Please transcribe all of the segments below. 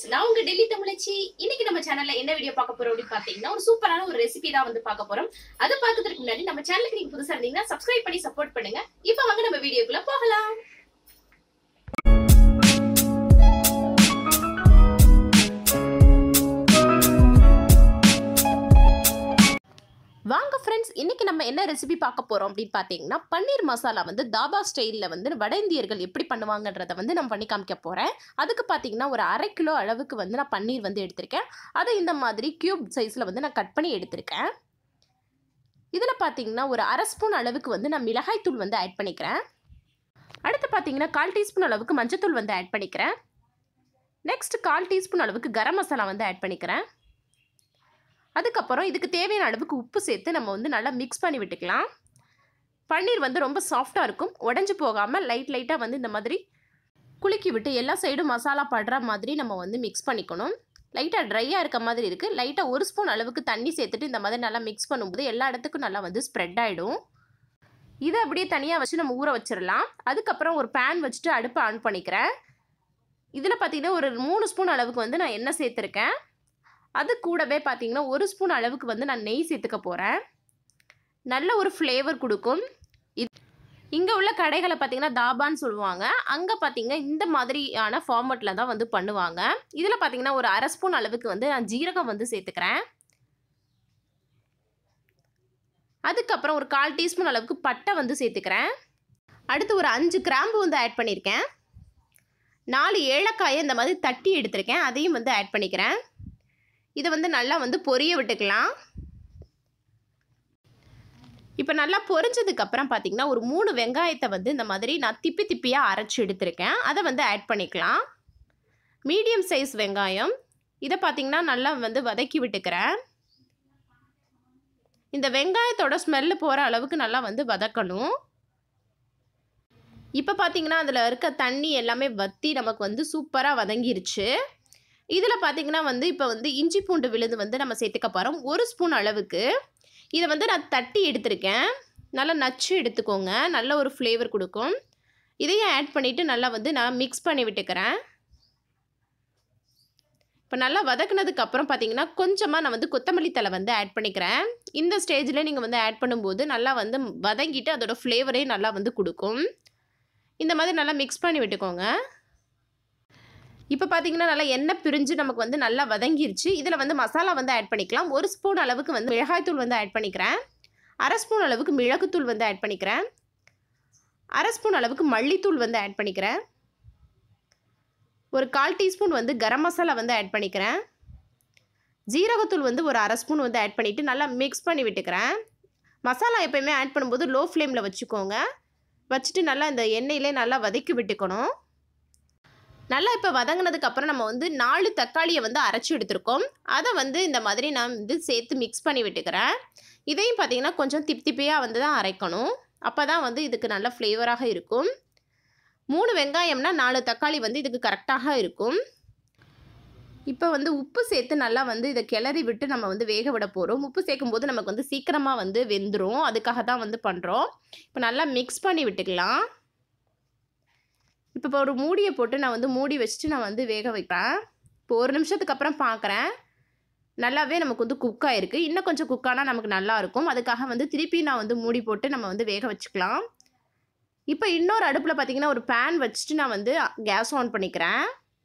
நான் உங்க டெல்லி தமிழச்சி இன்னைக்கு நம்ம சேனல்ல என்ன வீடியோ பார்க்க போறோம் அப்படின்னு பாத்தீங்கன்னா ஒரு சூப்பரான ஒரு ரெசிபி தான் வந்து பார்க்க போறோம் அதை பார்க்கறதுக்கு முன்னாடி நம்ம சேனலுக்கு நீங்க புதுசா இருந்தீங்கன்னா சப்ஸ்கிரைப் பண்ணி சப்போர்ட் பண்ணுங்க இப்போ வாங்க நம்ம வீடியோக்குள்ள போகலாம் வாங்க ஃப்ரெண்ட்ஸ் இன்னைக்கு நம்ம என்ன ரெசிபி பார்க்க போறோம் அப்படின்னு பார்த்தீங்கன்னா பன்னீர் மசாலா வந்து தாபா ஸ்டைலில் வந்து வட இந்தியர்கள் எப்படி பண்ணுவாங்கன்றத வந்து நான் பண்ணி காமிக்க போகிறேன் அதுக்கு பார்த்தீங்கன்னா ஒரு அரை கிலோ அளவுக்கு வந்து நான் பன்னீர் வந்து எடுத்திருக்கேன் அதை இந்த மாதிரி கியூப் சைஸில் வந்து நான் கட் பண்ணி எடுத்திருக்கேன் இதில் பார்த்தீங்கன்னா ஒரு அரை ஸ்பூன் அளவுக்கு வந்து நான் மிளகாய்த்தூள் வந்து ஆட் பண்ணிக்கிறேன் அடுத்து பார்த்தீங்கன்னா கால் டீஸ்பூன் அளவுக்கு மஞ்சத்தூள் வந்து ஆட் பண்ணிக்கிறேன் நெக்ஸ்ட் கால் டீஸ்பூன் அளவுக்கு கரம் மசாலா வந்து ஆட் பண்ணிக்கிறேன் அதுக்கப்புறம் இதுக்கு தேவையான அளவுக்கு உப்பு சேர்த்து நம்ம வந்து நல்லா மிக்ஸ் பண்ணி விட்டுக்கலாம் பன்னீர் வந்து ரொம்ப சாஃப்டாக இருக்கும் உடஞ்சி போகாமல் லைட் லைட்டாக வந்து இந்த மாதிரி குலுக்கி விட்டு எல்லா சைடும் மசாலா படுற மாதிரி நம்ம வந்து மிக்ஸ் பண்ணிக்கணும் லைட்டாக ட்ரையாக இருக்க மாதிரி இருக்குது லைட்டாக ஒரு ஸ்பூன் அளவுக்கு தண்ணி சேர்த்துட்டு இந்த மாதிரி நல்லா மிக்ஸ் பண்ணும்போது எல்லா இடத்துக்கும் நல்லா வந்து ஸ்ப்ரெட் ஆகிடும் இதை அப்படியே தனியாக வச்சு நம்ம ஊற வச்சிடலாம் அதுக்கப்புறம் ஒரு பேன் வச்சுட்டு அடுப்பை ஆன் பண்ணிக்கிறேன் இதில் பார்த்தீங்கன்னா ஒரு மூணு ஸ்பூன் அளவுக்கு வந்து நான் எண்ணெய் சேர்த்துருக்கேன் அது கூடவே பார்த்தீங்கன்னா ஒரு ஸ்பூன் அளவுக்கு வந்து நான் நெய் சேர்த்துக்க போகிறேன் நல்ல ஒரு ஃப்ளேவர் கொடுக்கும் இது இங்கே உள்ள கடைகளை பார்த்தீங்கன்னா தாபான்னு சொல்லுவாங்க அங்கே பார்த்தீங்கன்னா இந்த மாதிரியான ஃபார்மட்டில் தான் வந்து பண்ணுவாங்க இதில் பார்த்தீங்கன்னா ஒரு அரை ஸ்பூன் அளவுக்கு வந்து நான் ஜீரகம் வந்து சேர்த்துக்கிறேன் அதுக்கப்புறம் ஒரு கால் டீஸ்பூன் அளவுக்கு பட்டை வந்து சேர்த்துக்கிறேன் அடுத்து ஒரு அஞ்சு கிராம்பு வந்து ஆட் பண்ணியிருக்கேன் நாலு ஏலக்காயை இந்த மாதிரி தட்டி எடுத்திருக்கேன் அதையும் வந்து ஆட் பண்ணிக்கிறேன் இதை வந்து நல்லா வந்து பொரிய விட்டுக்கலாம் இப்போ நல்லா பொரிஞ்சதுக்கப்புறம் பார்த்தீங்கன்னா ஒரு மூணு வெங்காயத்தை வந்து இந்த மாதிரி நான் திப்பி திப்பியாக அரைச்சி எடுத்திருக்கேன் அதை வந்து ஆட் பண்ணிக்கலாம் மீடியம் சைஸ் வெங்காயம் இதை பார்த்தீங்கன்னா நல்லா வந்து வதக்கி விட்டுக்கிறேன் இந்த வெங்காயத்தோட ஸ்மெல்லு போகிற அளவுக்கு நல்லா வந்து வதக்கணும் இப்போ பார்த்தீங்கன்னா அதில் இருக்க தண்ணி எல்லாமே வற்றி நமக்கு வந்து சூப்பராக வதங்கிருச்சு இதில் பார்த்தீங்கன்னா வந்து இப்போ வந்து இஞ்சி பூண்டு விழுது வந்து நம்ம சேர்த்துக்க போகிறோம் ஒரு ஸ்பூன் அளவுக்கு இதை வந்து நான் தட்டி எடுத்திருக்கேன் நல்லா நச்சு எடுத்துக்கோங்க நல்ல ஒரு ஃப்ளேவர் கொடுக்கும் இதையும் ஆட் பண்ணிவிட்டு நல்லா வந்து நான் மிக்ஸ் பண்ணி விட்டுக்கிறேன் இப்போ நல்லா வதக்குனதுக்கு அப்புறம் பார்த்தீங்கன்னா கொஞ்சமாக நான் வந்து கொத்தமல்லி தலை வந்து ஆட் பண்ணிக்கிறேன் இந்த ஸ்டேஜில் நீங்கள் வந்து ஆட் பண்ணும்போது நல்லா வந்து வதங்கிட்டு அதோட ஃப்ளேவரே நல்லா வந்து கொடுக்கும் இந்த மாதிரி நல்லா மிக்ஸ் பண்ணி விட்டுக்கோங்க இப்போ பார்த்தீங்கன்னா நல்லா எண்ணெய் பிரிஞ்சு நமக்கு வந்து நல்லா வதங்கிருச்சு இதில் வந்து மசாலா வந்து ஆட் பண்ணிக்கலாம் ஒரு ஸ்பூன் அளவுக்கு வந்து மிளகாய்த்தூள் வந்து ஆட் பண்ணிக்கிறேன் அரை ஸ்பூன் அளவுக்கு மிளகுத்தூள் வந்து ஆட் பண்ணிக்கிறேன் அரை ஸ்பூன் அளவுக்கு மல்லித்தூள் வந்து ஆட் பண்ணிக்கிறேன் ஒரு கால் டீஸ்பூன் வந்து கரம் மசாலா வந்து ஆட் பண்ணிக்கிறேன் ஜீரகத்தூள் வந்து ஒரு அரை ஸ்பூன் வந்து ஆட் பண்ணிவிட்டு நல்லா மிக்ஸ் பண்ணி விட்டுக்கிறேன் மசாலா எப்போயுமே ஆட் பண்ணும்போது லோ ஃப்ளேமில் வச்சுக்கோங்க வச்சுட்டு நல்லா இந்த எண்ணெயிலே நல்லா வதக்கி விட்டுக்கணும் நல்லா இப்போ வதங்கினதுக்கு அப்புறம் நம்ம வந்து நாலு தக்காளியை வந்து அரைச்சி எடுத்திருக்கோம் அதை வந்து இந்த மாதிரி நான் வந்து சேர்த்து மிக்ஸ் பண்ணி விட்டுக்கிறேன் இதையும் பார்த்தீங்கன்னா கொஞ்சம் திப் திப்பியாக வந்து தான் அரைக்கணும் அப்போ தான் வந்து இதுக்கு நல்ல ஃப்ளேவராக இருக்கும் மூணு வெங்காயம்னா நாலு தக்காளி வந்து இதுக்கு கரெக்டாக இருக்கும் இப்போ வந்து உப்பு சேர்த்து நல்லா வந்து இதை கிளறி விட்டு நம்ம வந்து வேக விட போகிறோம் உப்பு சேர்க்கும் போது நமக்கு வந்து சீக்கிரமாக வந்து வெந்துடும் அதுக்காக தான் வந்து பண்ணுறோம் இப்போ நல்லா மிக்ஸ் பண்ணி விட்டுக்கலாம் இப்போ இப்போ ஒரு மூடியை போட்டு நான் வந்து மூடி வச்சுட்டு நான் வந்து வேக வைப்பேன் இப்போ ஒரு நிமிஷத்துக்கு அப்புறம் பார்க்குறேன் நல்லாவே நமக்கு வந்து குக் ஆகிருக்கு இன்னும் கொஞ்சம் குக்கானால் நமக்கு நல்லா இருக்கும் அதுக்காக வந்து திருப்பி நான் வந்து மூடி போட்டு நம்ம வந்து வேக வச்சுக்கலாம் இப்போ இன்னொரு அடுப்பில் பார்த்தீங்கன்னா ஒரு பேன் வச்சுட்டு நான் வந்து கேஸ் ஆன் பண்ணிக்கிறேன்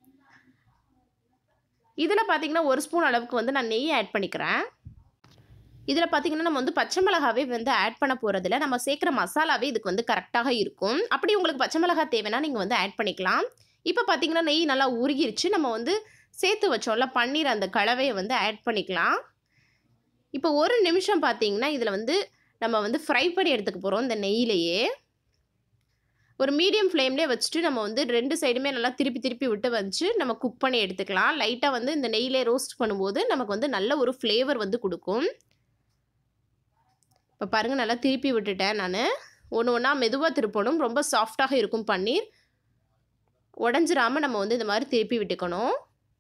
இதில் பார்த்தீங்கன்னா ஒரு ஸ்பூன் அளவுக்கு வந்து நான் நெய் ஆட் பண்ணிக்கிறேன் இதில் பார்த்தீங்கன்னா நம்ம வந்து பச்சை மிளகாவே வந்து ஆட் பண்ண போகிறதில்ல நம்ம சேர்க்குற மசாலாவே இதுக்கு வந்து கரெக்டாக இருக்கும் அப்படி உங்களுக்கு பச்சை மிளகா தேவைன்னா நீங்கள் வந்து ஆட் பண்ணிக்கலாம் இப்போ பார்த்தீங்கன்னா நெய் நல்லா உருகிருச்சு நம்ம வந்து சேர்த்து வச்சோம்ல பன்னீர் அந்த கலவையை வந்து ஆட் பண்ணிக்கலாம் இப்போ ஒரு நிமிஷம் பார்த்தீங்கன்னா இதில் வந்து நம்ம வந்து ஃப்ரை பண்ணி எடுத்துக்க போகிறோம் இந்த நெய்யிலேயே ஒரு மீடியம் ஃப்ளேம்லேயே வச்சுட்டு நம்ம வந்து ரெண்டு சைடுமே நல்லா திருப்பி திருப்பி விட்டு வச்சு நம்ம குக் பண்ணி எடுத்துக்கலாம் லைட்டாக வந்து இந்த நெய்யிலே ரோஸ்ட் பண்ணும்போது நமக்கு வந்து நல்ல ஒரு ஃப்ளேவர் வந்து கொடுக்கும் இப்போ பாருங்கள் நல்லா திருப்பி விட்டுட்டேன் நான் ஒன்று ஒன்றா மெதுவாக திருப்பணும் ரொம்ப சாஃப்டாக இருக்கும் பன்னீர் உடஞ்சிராமல் நம்ம வந்து இந்த மாதிரி திருப்பி விட்டுக்கணும்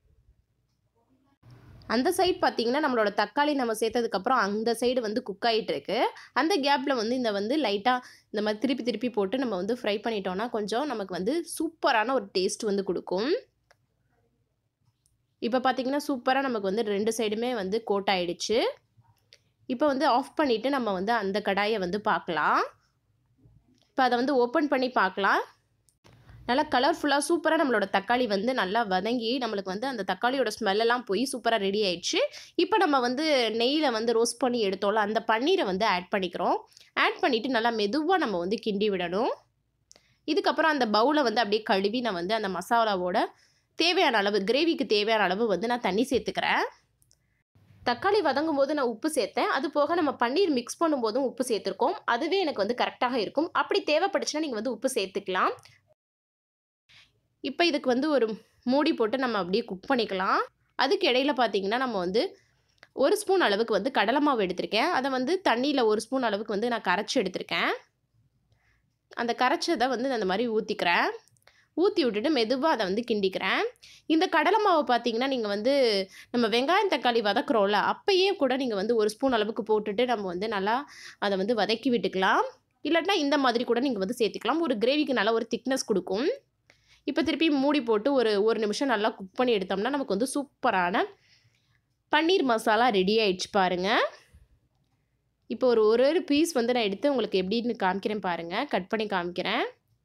அந்த சைடு பார்த்தீங்கன்னா நம்மளோட தக்காளி நம்ம சேர்த்ததுக்கப்புறம் அந்த சைடு வந்து குக் ஆகிட்டு இருக்கு அந்த கேப்பில் வந்து இந்த வந்து லைட்டாக இந்த மாதிரி திருப்பி திருப்பி போட்டு நம்ம வந்து ஃப்ரை பண்ணிட்டோம்னா கொஞ்சம் நமக்கு வந்து சூப்பரான ஒரு டேஸ்ட் வந்து கொடுக்கும் இப்போ பார்த்தீங்கன்னா சூப்பராக நமக்கு வந்து ரெண்டு சைடுமே வந்து கோட் ஆயிடுச்சு இப்போ வந்து ஆஃப் பண்ணிவிட்டு நம்ம வந்து அந்த கடாயை வந்து பார்க்கலாம் இப்போ அதை வந்து ஓப்பன் பண்ணி பார்க்கலாம் நல்லா கலர்ஃபுல்லாக சூப்பராக நம்மளோட தக்காளி வந்து நல்லா வதங்கி நம்மளுக்கு வந்து அந்த தக்காளியோட ஸ்மெல்லெல்லாம் போய் சூப்பராக ரெடி ஆயிடுச்சு இப்போ நம்ம வந்து நெய்யில் வந்து ரோஸ்ட் பண்ணி எடுத்தோம்ல அந்த பன்னீரை வந்து ஆட் பண்ணிக்கிறோம் ஆட் பண்ணிவிட்டு நல்லா மெதுவாக நம்ம வந்து கிண்டி விடணும் இதுக்கப்புறம் அந்த பவுலை வந்து அப்படியே கழுவி நான் வந்து அந்த மசாலாவோட தேவையான அளவு கிரேவிக்கு தேவையான அளவு வந்து நான் தண்ணி சேர்த்துக்கிறேன் தக்காளி வதங்கும் போது நான் உப்பு சேர்த்தேன் அது போக நம்ம பன்னீர் மிக்ஸ் பண்ணும்போதும் உப்பு சேர்த்துருக்கோம் அதுவே எனக்கு வந்து கரெக்டாக இருக்கும் அப்படி தேவைப்பட்டுச்சுன்னா நீங்கள் வந்து உப்பு சேர்த்துக்கலாம் இப்போ இதுக்கு வந்து ஒரு மூடி போட்டு நம்ம அப்படியே குக் பண்ணிக்கலாம் அதுக்கு இடையில பார்த்தீங்கன்னா நம்ம வந்து ஒரு ஸ்பூன் அளவுக்கு வந்து கடலை மாவு எடுத்திருக்கேன் அதை வந்து தண்ணியில் ஒரு ஸ்பூன் அளவுக்கு வந்து நான் கரைச்சி எடுத்திருக்கேன் அந்த கரைச்சதை வந்து அந்த மாதிரி ஊற்றிக்கிறேன் ஊற்றி விட்டுட்டு மெதுவாக அதை வந்து கிண்டிக்கிறேன் இந்த கடலை மாவு பார்த்தீங்கன்னா நீங்கள் வந்து நம்ம வெங்காயம் தக்காளி வதக்குறோம்ல அப்பயே கூட நீங்கள் வந்து ஒரு ஸ்பூன் அளவுக்கு போட்டுட்டு நம்ம வந்து நல்லா அதை வந்து வதக்கி விட்டுக்கலாம் இல்லாட்டினா இந்த மாதிரி கூட நீங்கள் வந்து சேர்த்துக்கலாம் ஒரு கிரேவிக்கு நல்லா ஒரு திக்னஸ் கொடுக்கும் இப்போ திருப்பி மூடி போட்டு ஒரு ஒரு நிமிஷம் நல்லா குக் பண்ணி எடுத்தோம்னா நமக்கு வந்து சூப்பரான பன்னீர் மசாலா ரெடி ஆயிடுச்சு பாருங்கள் இப்போ ஒரு ஒரு ஒரு பீஸ் வந்து நான் எடுத்து உங்களுக்கு எப்படின்னு காமிக்கிறேன் பாருங்கள் கட் பண்ணி காமிக்கிறேன்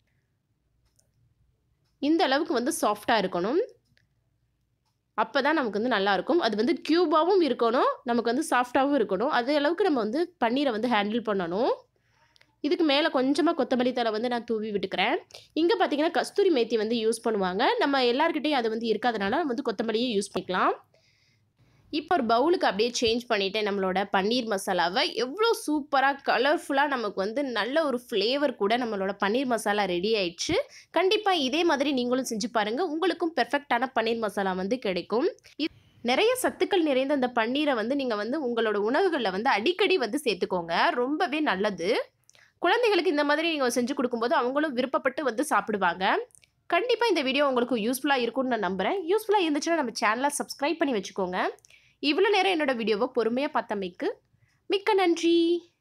இந்த அளவுக்கு வந்து சாஃப்டாக இருக்கணும் அப்போ தான் நமக்கு வந்து நல்லாயிருக்கும் அது வந்து க்யூபாகவும் இருக்கணும் நமக்கு வந்து சாஃப்டாகவும் இருக்கணும் அதே அளவுக்கு நம்ம வந்து பன்னீரை வந்து ஹேண்டில் பண்ணணும் இதுக்கு மேலே கொஞ்சமாக கொத்தமல்லி தலை வந்து நான் தூவி விட்டுக்கிறேன் இங்கே பார்த்தீங்கன்னா கஸ்தூரி மேத்தி வந்து யூஸ் பண்ணுவாங்க நம்ம எல்லாருக்கிட்டையும் அது வந்து இருக்காதனால நம்ம வந்து கொத்தமல்லியே யூஸ் பண்ணிக்கலாம் இப்போ ஒரு பவுலுக்கு அப்படியே சேஞ்ச் பண்ணிவிட்டு நம்மளோட பன்னீர் மசாலாவை எவ்வளோ சூப்பராக கலர்ஃபுல்லாக நமக்கு வந்து நல்ல ஒரு ஃப்ளேவர் கூட நம்மளோட பன்னீர் மசாலா ரெடி ஆயிடுச்சு கண்டிப்பாக இதே மாதிரி நீங்களும் செஞ்சு பாருங்கள் உங்களுக்கும் பெர்ஃபெக்டான பன்னீர் மசாலா வந்து கிடைக்கும் நிறைய சத்துக்கள் நிறைந்த அந்த பன்னீரை வந்து நீங்கள் வந்து உங்களோட உணவுகளில் வந்து அடிக்கடி வந்து சேர்த்துக்கோங்க ரொம்பவே நல்லது குழந்தைகளுக்கு இந்த மாதிரி நீங்கள் செஞ்சு கொடுக்கும்போது அவங்களும் விருப்பப்பட்டு வந்து சாப்பிடுவாங்க கண்டிப்பாக இந்த வீடியோ உங்களுக்கு யூஸ்ஃபுல்லாக இருக்கும்னு நான் நம்புகிறேன் யூஸ்ஃபுல்லாக இருந்துச்சுன்னா நம்ம சேனலை சப்ஸ்கிரைப் பண்ணி வச்சுக்கோங்க இவ்வளோ நேரம் என்னோடய வீடியோவை பொறுமையாக பார்த்தமைக்கு மிக்க நன்றி